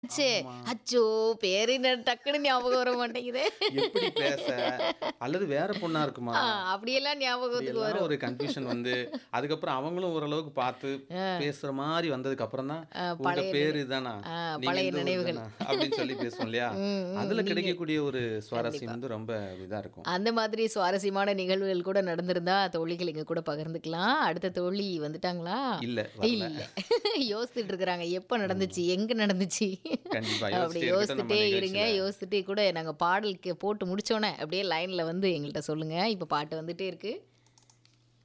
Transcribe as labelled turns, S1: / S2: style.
S1: ச்சே அச்சோ பேரு என்ன டக்குன்னு ஞாபகம் வர மாட்டேங்குது
S2: எப்படி பேச அல்லது வேற பொண்ணா இருக்குமா
S1: ஆ, அப்படியெல்லாம் ஞாபகத்துக்கு
S2: இப்படியெல்லாம்
S1: வரும்
S2: ஒரு கன்ஃபியூஷன் வந்து அதுக்கப்புறம் அவங்களும் ஓரளவுக்கு பார்த்து பேசுற மாதிரி வந்ததுக்கு அப்புறம் தான் உங்க
S1: பழைய
S2: பேரு இதானா
S1: ஆ,
S2: நீங்க
S1: பழைய
S2: இந்த ஊர்
S1: நினைவுகள்.
S2: தானா? அப்படின்னு சொல்லி பேசுவோம் இல்லையா அதுல கிடைக்கக்கூடிய ஒரு சுவாரஸ்யம் வந்து ரொம்ப இதா இருக்கும்
S1: அந்த மாதிரி சுவாரஸ்யமான நிகழ்வுகள் கூட நடந்திருந்தா தோழிகள் இங்க கூட பகிர்ந்துக்கலாம் அடுத்த தோழி வந்துட்டாங்களா
S2: இல்ல வரல
S1: இல்ல யோசிச்சுட்டு இருக்கிறாங்க எப்ப நடந்துச்சு எங்க நடந்துச்சு
S2: கண்டிப்பா
S1: அப்படி
S2: யோசிச்சுட்டே இருக்கட்டும் நம்ம
S1: யோசிச்சுட்டே இருங்க
S2: நிகழ்ச்சியில.
S1: யோசிச்சுட்டே கூட நாங்க பாடலுக்கு போட்டு முடிச்சோன்னே அப்படியே லைன்ல வந்து எங்கள்கிட்ட சொல்லுங்க இப்ப பாட்டு வந்துட்டே இருக்கு